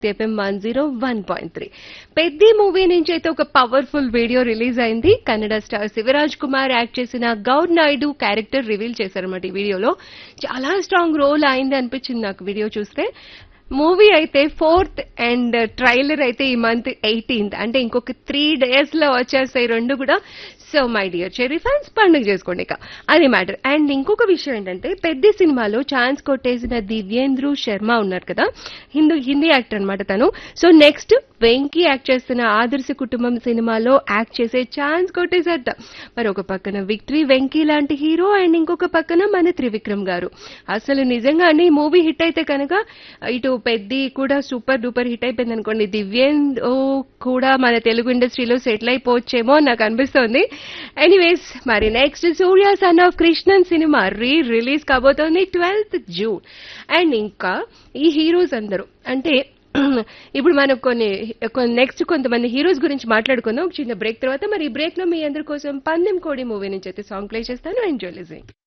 FM one zero one point three Peddi movie నుంచి అయితే ఒక పవర్ఫుల్ వీడియో రిలీజ్ అయింది కన్నడ స్టార్ శివరాజ్ కుమార్ యాక్ట్ చేసిన గౌర్ నాయుడు క్యారెక్టర్ రివీల్ చేశారన్నమాట ఈ వీడియోలో చాలా స్ట్రాంగ్ రోల్ అయింది అనిపించింది నాకు వీడియో చూస్తే మూవీ అయితే ఫోర్త్ అండ్ ట్రైలర్ అయితే ఈ మంత్ ఎయిటీన్త్ అంటే ఇంకొక త్రీ డేస్ లో వచ్చేస్తాయి రెండు కూడా so my dear Cherry fans పండుగ చేసుకోండి ఇక అది మ్యాటర్ అండ్ ఇంకొక విషయం ఏంటంటే పెద్ద సినిమాలో ఛాన్స్ కొట్టేసిన దివ్యేంద్రు శర్మ ఉన్నారు కదా హిందూ హిందీ యాక్టర్ అన్నమాట తను సో నెక్స్ట్ వెంకీ యాక్ట్ చేస్తున్న ఆదర్శ కుటుంబం సినిమాలో యాక్ట్ చేసే ఛాన్స్ కొట్టేశారట మరి ఒక పక్కన విక్టరీ వెంకీ లాంటి హీరో అండ్ ఇంకొక పక్కన మన త్రివిక్రమ్ గారు అసలు నిజంగానే ఈ మూవీ హిట్ అయితే కనుక ఇటు పెద్ది కూడా సూపర్ డూపర్ హిట్ అయిపోయింది అనుకోండి దివ్యేంద్రు కూడా మన తెలుగు ఇండస్ట్రీలో సెటిల్ అయిపోవచ్చేమో అని నాకు అనిపిస్తోంది ఎనీవేస్ మరి next Surya son of Krishnan cinema re release కాబోతోంది ట్వెల్త్ జూన్ అండ్ ఇంకా ఈ హీరోస్ అందరూ అంటే ఇప్పుడు మనం కొన్ని నెక్స్ట్ కొంతమంది హీరోస్ గురించి మాట్లాడుకుందాం ఒక చిన్న బ్రేక్ తర్వాత మరి ఈ బ్రేక్ లో మీ అందరి కోసం పందెం కోడి మూవీ నుంచి అయితే సాంగ్ ప్లే చేస్తాను ఎంజాయ్ లిజింగ్